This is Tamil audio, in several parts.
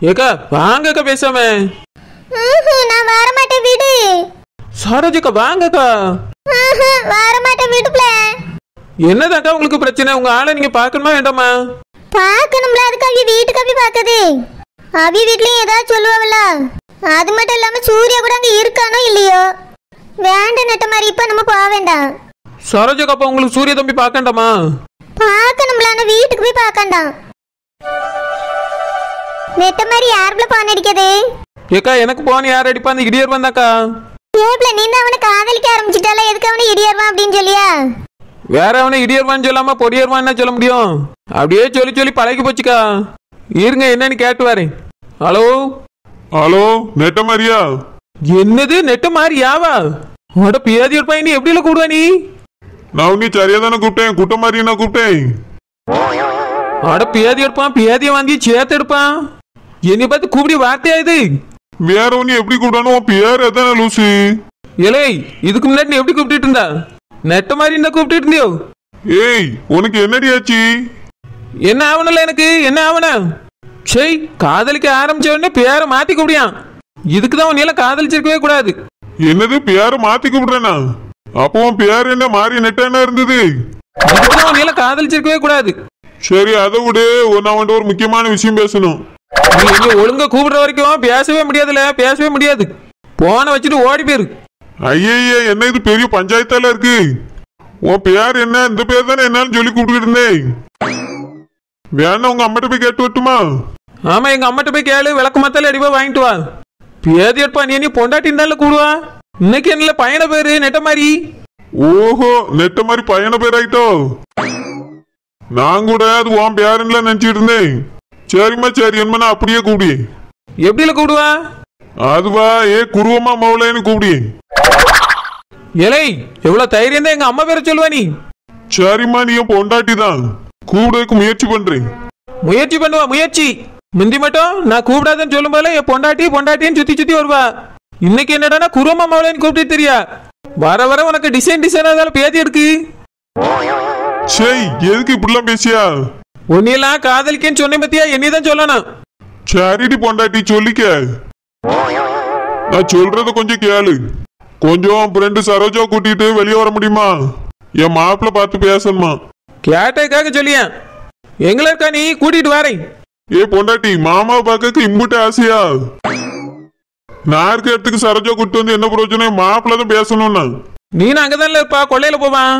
ஏக்கா வாங்கக்கா பேசாம ம்ஹும், நான் வர மாட்டேன் விடு சரோஜக்கா வாங்கக்கா ம்ஹும், வர மாட்டேன் விடுப்ல என்னதாக்கா உங்களுக்கு பிரச்சனை உங்க ஆளை நீங்க பார்க்கணுமா வேண்டாமா பார்க்கணும்ல அதுக்கு அவி வீட்டுக்கு அவி பார்க்குது அவி வீட்லயும் ஏதாவது சொல்லுவாங்கல்ல அது மட்டும் இல்லாம சூர்யா கூட அங்க இருக்கானோ இல்லையோ வேண்டாம் நட்ட மாதிரி இப்ப நம்ம போக வேண்டாம் சரோஜக்கா அப்ப உங்களுக்கு சூரிய தம்பி பார்க்கண்டாமா பார்க்கணும்ல ஆனா வீட்டுக்கு போய் பார்க்கண்டாம் நெட்ட மாதிரி யாருக்குள்ள போன் அடிக்குது ஏக்கா எனக்கு போன யார் அடிப்பா அந்த இடியர் வந்தாக்கா ஏப்ல நீ தான் அவனை காதலிக்க ஆரம்பிச்சிட்டால எதுக்கு அவனை இடியாருவான் அப்படின்னு சொல்லியா வேற அவனை இடியர்வான்னு சொல்லாம பொடியர்வான்னு சொல்ல முடியும் அப்படியே சொல்லி சொல்லி பழகி போச்சுக்கா இருங்க என்னன்னு கேட்டு வரேன் ஹலோ ஹலோ நெட்ட மாதிரியா என்னது நெட்ட மாதிரி யாவா உட பியாதி ஒரு பையன் எப்படில கூடுவா நீ நான் உன்னை சரியா தானே கூப்பிட்டேன் குட்ட மாதிரி நான் கூப்பிட்டேன் அட பியாதி எடுப்பான் பியாதிய வாங்கி சேர்த்து எடுப்பான் என்னை பார்த்து கூப்பிடி வார்த்தையா இது வேற ஒன்னு எப்படி கூப்பிடணும் உன் பேர் எதானே லூசு ஏலே இதுக்கு முன்னாடி நீ எப்படி கூப்பிட்டு இருந்தா நெட்ட மாதிரி இருந்தா கூப்பிட்டு இருந்தியோ ஏய் உனக்கு என்னடி ஆச்சு என்ன ஆவணல எனக்கு என்ன ஆவண சரி காதலிக்க ஆரம்பிச்ச உடனே பேரை மாத்தி கூப்பிடியான் இதுக்கு தான் உன்னையெல்லாம் காதலிச்சிருக்கவே கூடாது என்னது பேரை மாத்தி கூப்பிடுறேனா அப்போ உன் பேர் என்ன மாறி நெட்ட என்ன இருந்தது இதுக்கு தான் உன்னையெல்லாம் காதலிச்சிருக்கவே கூடாது சரி அதை விடு நான் வந்துட்டு ஒரு முக்கியமான விஷயம் பேசணும் நீ இங்க ஒழுங்கா கூப்பிடுற வரைக்கும் பேசவே முடியாதுல பேசவே முடியாது போனை வச்சுட்டு ஓடி போயிரு ஐயய்ய என்ன இது பெரிய பஞ்சாயத்தால இருக்கு உன் பேர் என்ன இந்த பேர் தானே என்னன்னு சொல்லி கூப்பிட்டுக்கிட்டு இருந்தேன் வேணா உங்க அம்மாட்ட போய் கேட்டு வரட்டுமா ஆமா எங்க அம்மாட்ட போய் கேளு விளக்கு மத்தால அடிப்பா வாங்கிட்டு வா பேதி எடுப்பா நீ நீ பொண்டாட்டி இருந்தாலும் கூடுவா இன்னைக்கு என்ன பையன பேரு நெட்ட மாதிரி ஓஹோ நெட்ட மாதிரி பையனை பேர் ஆயிட்டோ நான் கூட அது உன் பேருன்னுல நினைச்சிட்டு இருந்தேன் சரிம்மா சரி என்ன அப்படியே கூப்பிடி எப்படில கூடுவா அதுவா ஏ குருவமா மௌலேன்னு கூப்பிடி ஏலே எவ்வளவு தைரியம் தான் எங்க அம்மா பேரை சொல்லுவா நீ சரிம்மா நீ என் பொண்டாட்டி தான் கூப்பிடறதுக்கு முயற்சி பண்றேன் முயற்சி பண்ணுவா முயற்சி முந்தி மட்டும் நான் கூப்பிடாதன்னு சொல்லும் போல என் பொண்டாட்டி பொண்டாட்டின்னு சுத்தி சுத்தி வருவா இன்னைக்கு என்னடானா குருவமா மவளன்னு கூப்பிட்டு தெரியா வர வர உனக்கு டிசைன் டிசைன் அதால பேதி எடுக்கு சரி எதுக்கு இப்படிலாம் பேசியா உன்னையெல்லாம் காதலிக்கேன்னு சொன்னேன் பத்தியா என்னைய தான் சொல்லணும் சரிடி பொண்டாட்டி சொல்லிக்க நான் சொல்றத கொஞ்சம் கேளு கொஞ்சம் ஃப்ரெண்டு சரோஜா கூட்டிட்டு வெளியே வர முடியுமா என் மாப்பிள்ள பார்த்து பேசணுமா கேட்டதுக்காக சொல்லியேன் எங்களை இருக்கா நீ கூட்டிட்டு வரேன் ஏ பொண்டாட்டி மாமாவை பார்க்க இம்புட்டு ஆசையா நான் இருக்க இடத்துக்கு சரோஜா கூட்டு வந்து என்ன பிரயோஜனம் மாப்பிள்ள தான் பேசணும்னா நீனும் அங்கதான்ல இருப்பா கொள்ளையில போவான்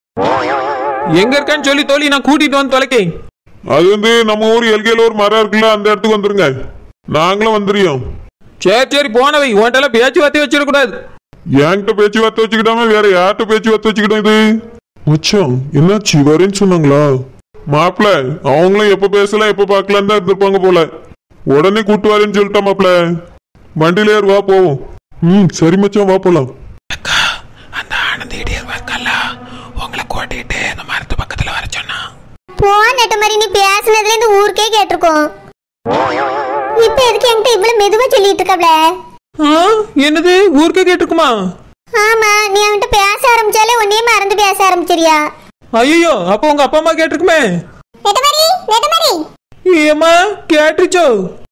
எங்க இருக்கான்னு சொல்லி தோழி நான் கூட்டிட்டு வந்து தொலைக்கேன் அது வந்து நம்ம ஊர் எல்கையில ஒரு மரம் இருக்குல்ல அந்த இடத்துக்கு வந்துருங்க நாங்களும் வந்துருவோம் சரி சரி போனவை உன்ட்டெல்லாம் பேச்சுவார்த்தை வச்சிடக்கூடாது என்கிட்ட பேச்சுவார்த்தை வச்சுக்கிட்டாம வேற யார்கிட்ட பேச்சுவார்த்தை வச்சுக்கிட்டோம் இது மச்சான் என்னாச்சு வரேன்னு சொன்னாங்களா மாப்பிள அவங்களும் எப்ப பேசலாம் எப்ப பார்க்கலாம் தான் இருந்திருப்பாங்க போல உடனே கூட்டு வரேன்னு சொல்லிட்டா மாப்பிள வண்டியில ஏறு வா போவோம் ம் சரி மச்சான் வா போலாம் அந்த ஆனந்த் இடியர் இருக்கல்ல உங்களை கூட்டிட்டு இந்த மரத்து பக்கத்துல வர சொன்னா போ நெட்ட மாதிரி நீ பேசுனதுல இருந்து ஊருக்கே கேட்டிருக்கோம் இப்ப எதுக்கு என்கிட்ட இவ்வளவு மெதுவா சொல்லிட்டு இருக்கப்ல என்னது ஊருக்கே கேட்டிருக்குமா ஆமா நீ அவன்கிட்ட பேச ஆரம்பிச்சாலே உன்னையே மறந்து பேச ஆரம்பிச்சிரியா ஐயோ அப்போ உங்க அப்பா அம்மா கேட்டிருக்குமே நெட்டமாரி நெட்டமாரி ஏம்மா கேட்டுச்சோ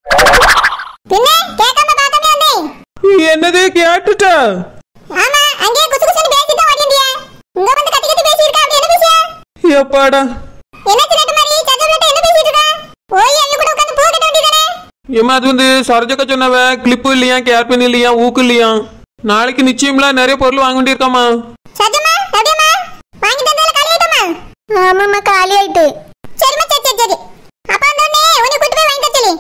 பின்ன கேட்காம பார்க்காம வந்தேன் என்னது கேட்டுட்டா ஆமா அங்கே குசு குசுன்னு பேசிட்டு ஓடிண்டியா இங்க வந்து கத்தி கத்தி பேசியிருக்கா அப்படி என்ன பேசியா எப்பாடா என்னாச்சு நெட்டமாரி சஜ்ஜவன்ட்ட என்ன பேசிட்டு இருக்கா போய் அவங்க கூட உட்கார்ந்து பூ கட்ட வேண்டியதானே ஏம்மா அது வந்து சரஜக்கா சொன்னவ கிளிப்பு இல்லையா கேர்பின் இல்லையா ஊக்கு இல்லையா நாளைக்கு நிச்சயம்லாம் நிறைய பொருள் வாங்க வேண்டியிருக்காமா சஜ்ஜம்மா அப்படியேம்மா வாங்கி தந்தால காலி ஆயிட்டோமா ஆமாம்மா காலி ஆயிட்டு சரிம்மா சரி சரி சரி அப்ப வந்தோடனே உன்னை கூட்டு போய் வாங்கி தர சொல்லி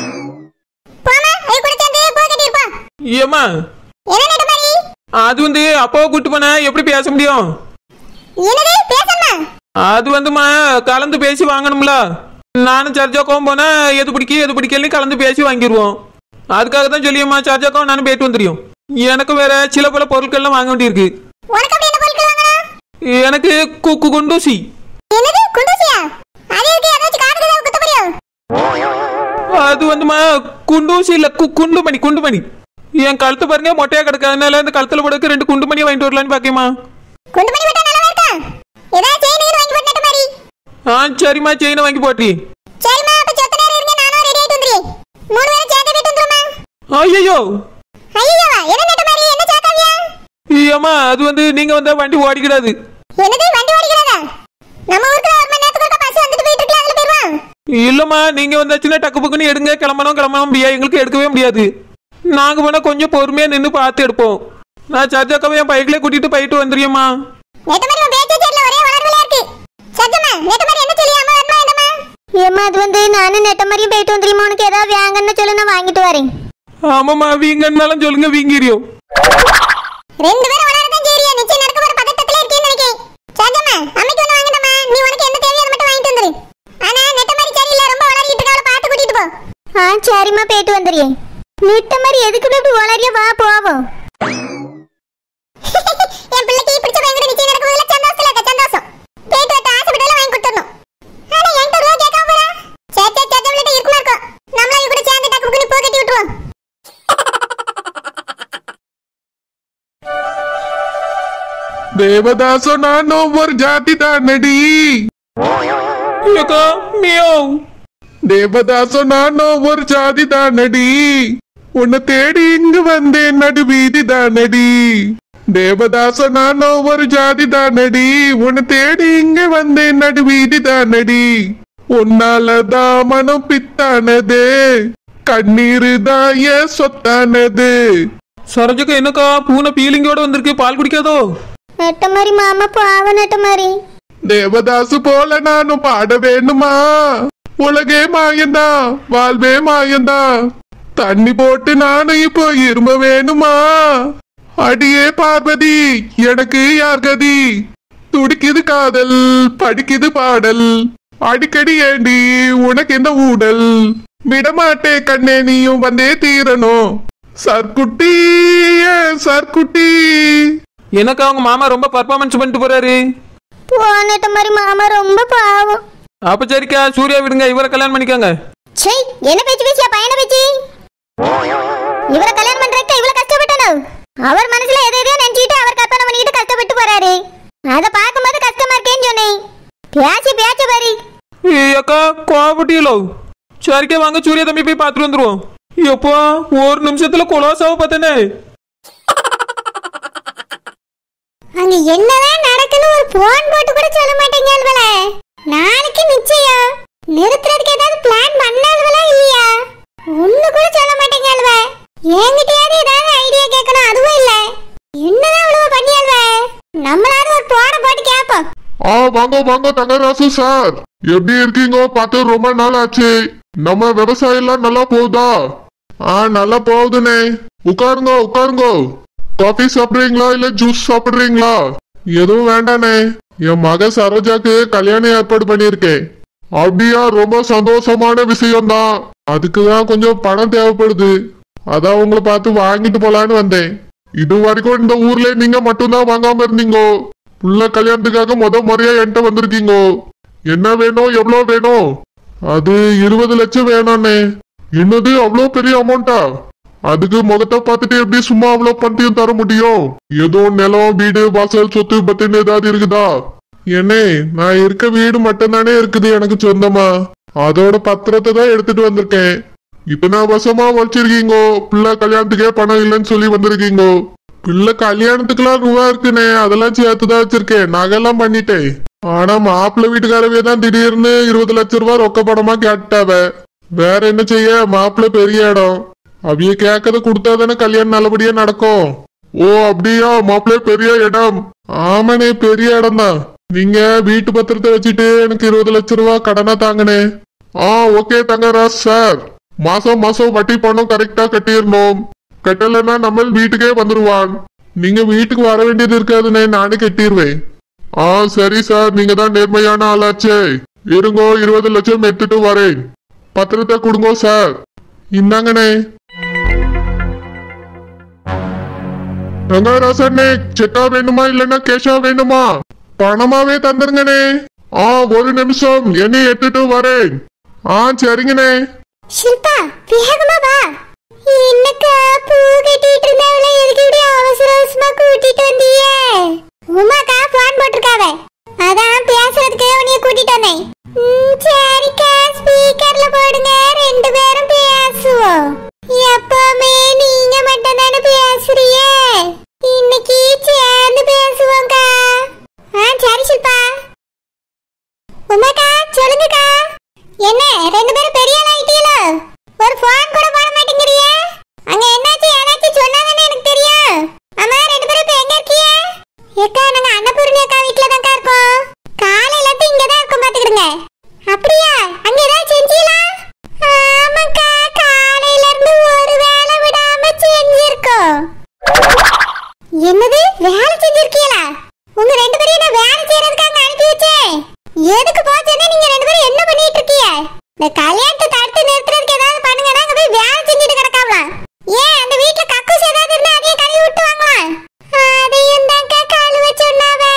போமா அது கூட சேர்ந்து பூ கட்டியிருப்பா ஏம்மா என்ன நெட்டமாரி அது வந்து அப்பாவை கூட்டு போனா எப்படி பேச முடியும் என்னது பேசணுமா அது வந்துமா கலந்து பேசி வாங்கணும்ல நானும் சர்ஜாக்காவும் போனா எது பிடிக்கும் எது பிடிக்கலன்னு கலந்து பேசி வாங்கிடுவோம் அதுக்காக தான் சொல்லியம்மா சர்ஜாக்காவும் நானும் போயிட்டு வந்துடும் எனக்கு வேற சில பல பொருட்கள்லாம் வாங்க வேண்டியிருக்கு உனக்கு அப்படி என்ன பொருட்கள் வாங்கணும் எனக்கு குக்கு குண்டூசி என்னது குண்டூசியா அது எதுக்கு ஏதாச்சும் காதுல ஏதாவது குத்த முடியும் அது வந்துமா குண்டூசி இல்ல கு குண்டுமணி குண்டுமணி என் கழுத்து பாருங்க மொட்டையா கிடக்கு அதனால அந்த கழுத்துல போடுறதுக்கு ரெண்டு குண்டு மணி வாங்கிட்டு வரலான்னு பாக்கேமா குண்டு பண்ணி விட்டா நல்லா இருக்கா ஏதாவது செயின் இது வாங்கி போட்டு மாதிரி ஆ சரிம்மா செயினை வாங்கி போட்டி சரிம்மா அப்ப சொத்த நேரம் இருங்க நானும் ரெடி ஆயிட்டு வந்துறேன் மூணு பேரும் சேர்ந்து போயிட்டு வந்துருமா ஐயோ ஐயோவா என்ன நட்ட மாதிரி என்ன சாக்காவியா ஏம்மா அது வந்து நீங்க வந்தா வண்டி ஓடிக்கிடாது என்னது வண்டி ஓடிக்கிறதா நம்ம ஊருக்கு ஒரு மணி நேரத்துக்கு ஒருக்கா பஸ் வந்துட்டு போயிட்டு இருக்கு அதுல போயிருவான் இல்லம்மா நீங்க வந்தாச்சுன்னா டக்கு பக்குன்னு எடுங்க கிளம்பணும் கிளம்பணும் முடியாது எங்களுக்கு எடுக்கவே முடியாது நாங்க வேணா கொஞ்சம் பொறுமையா நின்று பார்த்து எடுப்போம் நான் சர்ஜாக்காவை என் பைக்ல கூட்டிட்டு போயிட்டு வந்துடுறியம்மா நேத்து மாதிரி உன் பேச்சு தெரியல ஒரே வளர்வலையா இருக்கு சத்தம்மா நேத்து மாதிரி என்ன சொல்லி அம்மா வரமா என்னம்மா ஏம்மா அது வந்து நானும் நெட்ட மாதிரியும் போயிட்டு வந்துருமா உனக்கு ஏதாவது வாங்கன்னு சொல்லி நான் வாங்கிட்டு வரேன் ஆமாம்மா வீங்கன்னாலும் சொல்லுங்க வீங்கிரியும் ரெண்டு பேரும் வளரதான் சரியா நிச்சயம் நடக்க போற பதட்டத்துல இருக்கேன்னு நினைக்கிறேன் சத்தம்மா அம்மைக்கு ஒண்ணு வாங்கிட்டம்மா நீ உனக்கு என்ன தேவையோ அதை மட்டும் வாங்கிட்டு வந்துரு ஆனா நெட்ட மாதிரி சரியில்லை ரொம்ப வளரிட்டு இருக்க அவளை பார்த்து கூட்டிட்டு போ ஆ சரிம்மா போயிட்டு வந்துடுறேன் நெட்ட மாதிரி எதுக்கு இப்படி வளரியா வா போவோம் என் பிள்ளைக்கு பிடிச்ச பயங்கர நிச்சயம் நடக்க போதுல சந்தோஷத்துல இருக்க சந்தோஷம் போயிட்டு வர ஆசைப்பட்டதெல்லாம் வாங்கி கொடுத்துடணும் ஆனா என்கிட்ட ரூபா கேட்காம போறா சே சே சே நம்மள்ட்ட இருக்குமா இருக்கும் நம்மள கூட சேர்ந்து டக்கு புக்குன்னு போ கட்டி விட்டுருவோம் தேவதாசோ நான் ஒவ்வொரு ஜாதி தானடி ஏக்கா மியாவ் தேவதாசோ நான் ஒவ்வொரு ஜாதி தானடி உன்னை தேடி இங்கு வந்தேன் நடு வீதி தானடி தேவதாச நான் ஒவ்வொரு ஜாதி தானடி உன்னை தேடி இங்க வந்தேன் நடு வீதி தானடி உன்னாலதான் மனம் பித்தானது கண்ணீரு தான் ஏன் சொத்தானது சரோஜக்கா என்னக்கா பூனை பீலிங்கோட வந்திருக்கு பால் குடிக்காதோ நெட்ட மாதிரி மாமா பாவ நெட்ட மாதிரி தேவதாசு போல நானும் பாட வேணுமா உலகே மாயந்தா வாழ்வே மாயந்தா தண்ணி போட்டு நானும் இப்போ இரும்ப வேணுமா அடியே பார்வதி எனக்கு யார் கதி துடிக்குது காதல் படிக்குது பாடல் அடிக்கடி ஏண்டி உனக்கு என்ன ஊடல் விடமாட்டே கண்ணே நீயும் வந்தே தீரணும் சர்க்குட்டி ஏ சர்க்குட்டி எனக்கா அவங்க மாமா ரொம்ப பர்ஃபார்மன்ஸ் பண்ணிட்டு போறாரு போ நெட்ட மாதிரி மாமா ரொம்ப பாவம் அப்ப சரிக்கா சூர்யா விடுங்க இவரை கல்யாணம் பண்ணிக்கோங்க சை என்ன பேச்சு பேசியா பையனை பேச்சு இவரை கல்யாணம் பண்றதுக்கு இவ்வளவு கஷ்டப்பட்டனோ அவர் மனசுல எதை எதையோ நினைச்சிட்டு அவர் கற்பனை பண்ணிட்டு கஷ்டப்பட்டு போறாரு அத பார்க்கும்போது கஷ்டமா இருக்கேன்னு சொன்னேன் பேச்சு பேச்சு பாரு ஏய் அக்கா கோவப்பட்டியலோ சரிக்கா வாங்க சூர்யா தம்பி போய் பார்த்துட்டு வந்துருவோம் எப்போ ஒரு நிமிஷத்துல கொலாசாவை பார்த்தேனே அங்க என்னதான் நடக்குன்னு ஒரு போன் போட்டு கூட சொல்ல மாட்டேங்க நாளைக்கு நிச்சயம் நிறுத்துறதுக்கு ஏதாவது பிளான் பண்ணாலுவலா இல்லையா ஒண்ணு கூட சொல்ல மாட்டேங்க என்கிட்டயாவது ஏதாவது ஐடியா கேட்கணும் அதுவும் இல்ல என்னதான் இவ்வளவு பண்ணியாள்வ நம்மளாவது ஒரு போன போட்டு கேட்போம் ஆ வாங்க வாங்க தங்கராசு சார் எப்படி இருக்கீங்க பார்த்து ரொம்ப நாள் ஆச்சு நம்ம விவசாயம் எல்லாம் நல்லா போகுதா ஆ நல்லா போகுதுண்ணே உட்காருங்க உட்காருங்க காஃபி சாப்பிடுறீங்களா இல்ல ஜூஸ் சாப்பிடுறீங்களா எதுவும் வேண்டாண்ணே என் மக சரோஜாக்கு கல்யாணம் ஏற்பாடு பண்ணியிருக்கேன் அப்படியா ரொம்ப சந்தோஷமான விஷயம்தான் அதுக்கு தான் கொஞ்சம் பணம் தேவைப்படுது அதான் உங்களை பார்த்து வாங்கிட்டு போலான்னு வந்தேன் இது வரைக்கும் இந்த ஊர்ல நீங்க மட்டும்தான் வாங்காம இருந்தீங்கோ புள்ள கல்யாணத்துக்காக முத முறையா என்கிட்ட வந்திருக்கீங்க என்ன வேணும் எவ்வளவு வேணும் அது இருபது லட்சம் வேணும்னே என்னது அவ்வளோ பெரிய அமௌண்டா அதுக்கு முகத்தை பார்த்துட்டு எப்படி சும்மா அவ்வளோ பணத்தையும் தர முடியும் ஏதோ நிலம் வீடு வாசல் சொத்து பத்தின்னு ஏதாவது இருக்குதா என்னே நான் இருக்க வீடு மட்டும்தானே இருக்குது எனக்கு சொந்தமா அதோட பத்திரத்தை தான் எடுத்துட்டு வந்திருக்கேன் இத்தனை வருஷமா வச்சிருக்கீங்கோ பிள்ளை கல்யாணத்துக்கே பணம் இல்லைன்னு சொல்லி வந்திருக்கீங்கோ பிள்ளை கல்யாணத்துக்குலாம் ரூபா இருக்குனே அதெல்லாம் சேர்த்துதான் வச்சிருக்கேன் நகைலாம் பண்ணிட்டேன் ஆனா மாப்பிள்ளை வீட்டுக்காரவே தான் திடீர்னு இருபது லட்ச ரூபா ரொக்க பணமா கேட்டாவ வேற என்ன செய்ய மாப்பிள்ளை பெரிய இடம் அவிய கேட்கறத கொடுத்தா தானே கல்யாணம் நல்லபடியா நடக்கும் ஓ அப்படியா மாப்பிள்ளை பெரிய இடம் ஆமாண்ணே பெரிய இடம் தான் நீங்க வீட்டு பத்திரத்தை வச்சுட்டு எனக்கு இருபது லட்ச ரூபா கடனா தாங்கனே ஆ ஓகே தங்கராஜ் சார் மாசம் மாசம் வட்டி பணம் கரெக்டா கட்டிடணும் கட்டலைன்னா நம்ம வீட்டுக்கே வந்துருவான் நீங்க வீட்டுக்கு வர வேண்டியது இருக்காதுண்ணே நானே கட்டிடுவேன் ஆ சரி சார் நீங்க தான் நேர்மையான ஆளாச்சே இருங்கோ இருபது லட்சம் எடுத்துட்டு வரேன் பத்திரத்தை கொடுங்கோ சார் இந்தாங்கண்ணே ரங்கராசண்ணே செக்கா வேணுமா இல்லைன்னா கேஷா வேணுமா பணமாவே தந்துருங்கண்ணே ஆ ஒரு நிமிஷம் என்னை எடுத்துட்டு வரேன் ஆ சரிங்கண்ணே ஷில்பா வேகமா வா என்னக்கா பூ கட்டிட்டு இருந்தவள எதுக்கு இப்படி அவசர அவசரமா கூட்டிட்டு வந்தீங்க உமாக்கா போன் போட்டிருக்காவ அதான் பேசுறதுக்கு உன்னைய கூட்டிட்டு வந்தேன் ம், சரிக்கா ஸ்பீக்கர்ல போடுங்க ரெண்டு பேரும் பேசுவோம் என்னது வேலை செஞ்சிருக்கீங்களா உங்க ரெண்டு பேரும் என்ன வேலை செய்யறதுக்காக அனுப்பி வச்சேன் எதுக்கு போச்சேன்னா நீங்க ரெண்டு பேரும் என்ன பண்ணிட்டு இருக்கீங்க இந்த கல்யாணத்தை தடுத்து நிறுத்துறதுக்கு ஏதாவது பண்ணுங்க நாங்க போய் வேலை செஞ்சுட்டு கிடக்காமலாம் ஏன் அந்த வீட்ல கக்கூஸ் ஏதாவது இருந்தா அதையும் கழுவி விட்டு வாங்கலாம் அதையும் தாங்க கழுவ சொன்னாவே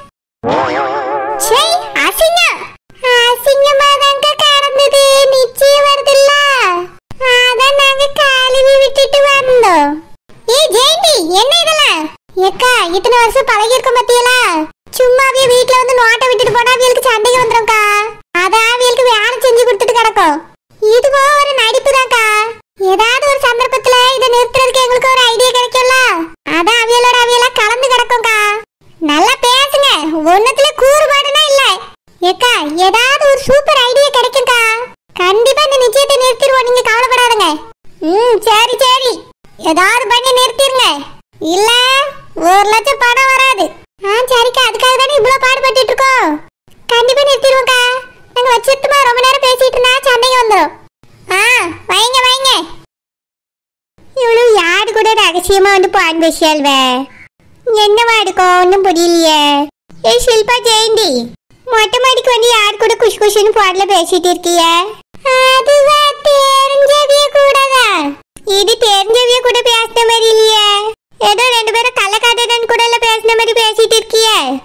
சை அசிங்கம் அசிங்கமா தாங்க கடந்தது நிச்சயம் வருதுல்ல அதான் நாங்க கழுவி விட்டுட்டு வந்தோம் ஏய் ஜெயந்தி என்ன இதெல்லாம் ஏக்கா இத்தனை வருஷம் பழகி இருக்க பத்தியல சும்மாவே வீட்ல வந்து நோட்டை விட்டுட்டு போனா அவியலுக்கு சண்டைக்கு வந்துரும்க்கா அதான் அவியலுக்கு வேலை செஞ்சு கொடுத்துட்டு கிடக்கும் இதுவோ ஒரு நடிப்பு தான்க்கா ஏதாவது ஒரு சந்தர்ப்பத்துல இதை நிறுத்துறதுக்கு எங்களுக்கு ஒரு ஐடியா கிடைக்கும்ல அதான் அவியலோட அவியலா கலந்து கிடக்கும்க்கா நல்லா பேசுங்க ஒன்னத்துல கூறுபாடுனா இல்ல ஏக்கா ஏதாவது ஒரு சூப்பர் ஐடியா கிடைக்கும்க்கா கண்டிப்பா இந்த நிச்சயத்தை நிறுத்திடுவோம் நீங்க கவலைப்படாதுங்க ம் சரி சரி ஏதாவது பண்ணி நிறுத்திருங்க இல்ல ஒரு லட்சம் பணம் வராது ஆ சரிக்கா அதுக்காக தானே இவ்வளவு பாடுபட்டுட்டு இருக்கோம் கண்டிப்பா நிறுத்திடுவோம்க்கா நாங்க வச்சிருட்டுமா ரொம்ப நேரம் பேசிட்டு இருந்தா சண்டைக்கு வந்துடும் ஆ வைங்க வைங்க இவ்வளவு யாரு கூட ரகசியமா வந்து பான் பேசியாள்வே என்னவா இருக்கும் ஒன்றும் புரியலையே ஏய் ஷில்பா ஜெயந்தி மொட்டை மாடிக்கு வந்து யார் கூட குஷ் குஷ்னு பாடல பேசிட்டு இருக்கிய அதுவா தெரிஞ்சவிய கூடதான் இது தெரிஞ்சவிய கூட பேசின மாதிரி இல்லையே ஏதோ ரெண்டு பேரும் கள்ளக்காதடன் கூட எல்லாம் பேசின மாதிரி பேசிட்டு இருக்கிய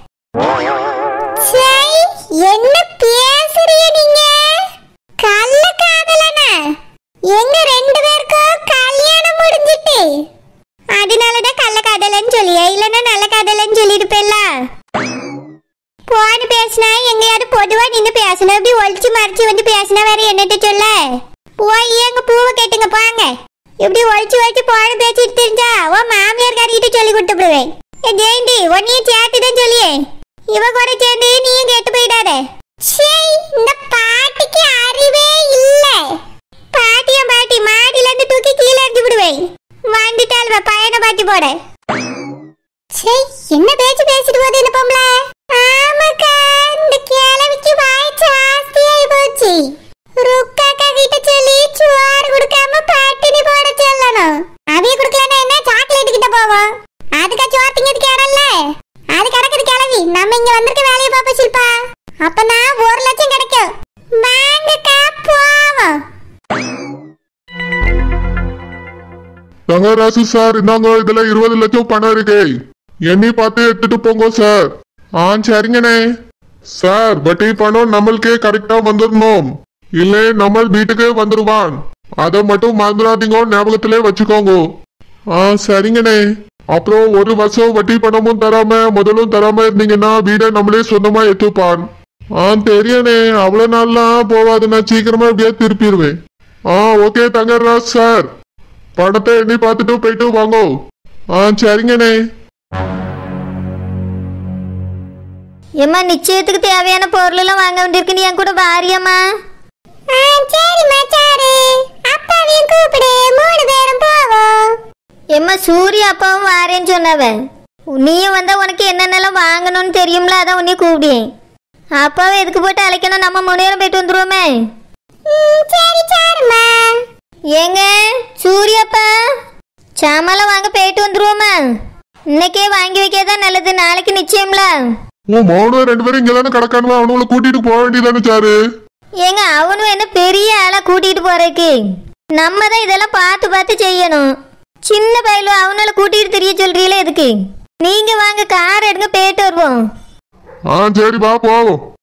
சை என்ன பேசுறிய நீங்க கள்ளக்காதலனா எங்க ரெண்டு பேருக்கும் கல்யாணம் முடிஞ்சிட்டு அதனாலதான் கள்ளக்காதலன்னு சொல்லியே இல்லைன்னா நல்ல காதலன்னு சொல்லிருப்பேல்ல போன்னு பேசினா எங்கேயாவது பொதுவா நின்று பேசணும் இப்படி ஒழிச்சு மறைச்சு வந்து பேசினா வேற என்னட்டு சொல்ல போய் எங்க பூவை கேட்டுங்க போங்க இப்படி ஒழிச்சு ஒழிச்சு போன பேசிட்டு தெரிஞ்சா உன் மாமியார் காரிக்கிட்ட சொல்லி கொடுத்துடுவேன் ஜெயந்தி உன்னையும் சேர்த்து தான் சொல்லியே இவ கூட சேர்ந்து நீயும் கேட்டு போயிடாத சீ, இந்த பாட்டிக்கு அறிவே இல்ல பாட்டியும் பாட்டி மாடியில இருந்து தூக்கி கீழே எறிஞ்சு விடுவேன் வந்துட்டால் வா, பையனை பாட்டி போட சே என்ன பேச்சு பேசிட்டு போகுது இந்த பொம்பளை ஆமாக்கா இந்த கிழவிக்கு வாய் ஜாஸ்தியாகி போச்சு ருக்காக்கா கிட்ட சொல்லி சோறு கொடுக்காம பட்டினி போட சொல்லணும் அவிய கொடுக்கலன்னா என்ன சாக்லேட் கிட்ட போவோம் அதுக்கா சோறு திங்கிறதுக்கு இடம் இல்ல அது கிடக்குது கிளவி நம்ம இங்க வந்திருக்க வேலையை பாப்போம் ஷில்பா அப்பதான் ஒரு லட்சம் கிடைக்கும் வாங்கக்கா போவோம் தங்கராசு சார் இந்தாங்க இதுல இருபது லட்சம் பணம் இருக்கு எண்ணி பார்த்து எடுத்துட்டு போங்க சார் ஆ சரிங்கண்ணே சார் வட்டி பணம் நம்மளுக்கே கரெக்டா வந்துடணும் இல்லை நம்ம வீட்டுக்கே வந்துருவான் அதை மட்டும் மறந்துடாதீங்க ஞாபகத்திலே வச்சுக்கோங்க ஆ சரிங்கண்ணே அப்புறம் ஒரு வருஷம் வட்டி பணமும் தராம முதலும் தராம இருந்தீங்கன்னா வீடை நம்மளே சொந்தமா எடுத்துப்பான் ஆ தெரியணே அவ்வளவு நாள்லாம் போவாது நான் சீக்கிரமா இப்படியே திருப்பிடுவேன் ஆ ஓகே தங்கராஜ் சார் பணத்தை எண்ணி பார்த்துட்டு போயிட்டு வாங்கோ ஆ சரிங்கண்ணே ஏம்மா நிச்சயத்துக்கு தேவையான பொருள் எல்லாம் வாங்க வேண்டியிருக்கு நீ என் கூட வாரியம்மா ஆ சரிம்மா சாரு அப்பாவையும் கூப்பிடு மூணு பேரும் போவோம் ஏம்மா சூரிய அப்பாவும் வாரேன்னு சொன்னவ நீயும் வந்தா உனக்கு என்னென்னலாம் வாங்கணும்னு தெரியும்ல அதான் உன்னைய கூப்பிடியேன் அப்பாவை எதுக்கு போட்டு அழைக்கணும் நம்ம மூணு பேரும் போயிட்டு வந்துருவோமே ம், சரி சாருமா ஏங்க சூரியப்பா சாமான்லாம் வாங்க போயிட்டு வந்துருவோமா இன்னைக்கே வாங்கி வைக்கதான் நல்லது நாளைக்கு நிச்சயம்ல உன் மௌனம் ரெண்டு பேரும் இங்கதானே கிடக்கானுவா அவனுங்களை கூட்டிட்டு போக வேண்டியதானே சாரு ஏங்க அவனும் என்ன பெரிய ஆளா கூட்டிட்டு போறதுக்கு நம்ம தான் இதெல்லாம் பார்த்து பார்த்து செய்யணும் சின்ன பையலு அவனால கூட்டிட்டு தெரிய சொல்றீங்களே எதுக்கு நீங்க வாங்க கார் எடுங்க போயிட்டு வருவோம் ஆ சரி வா போவோம்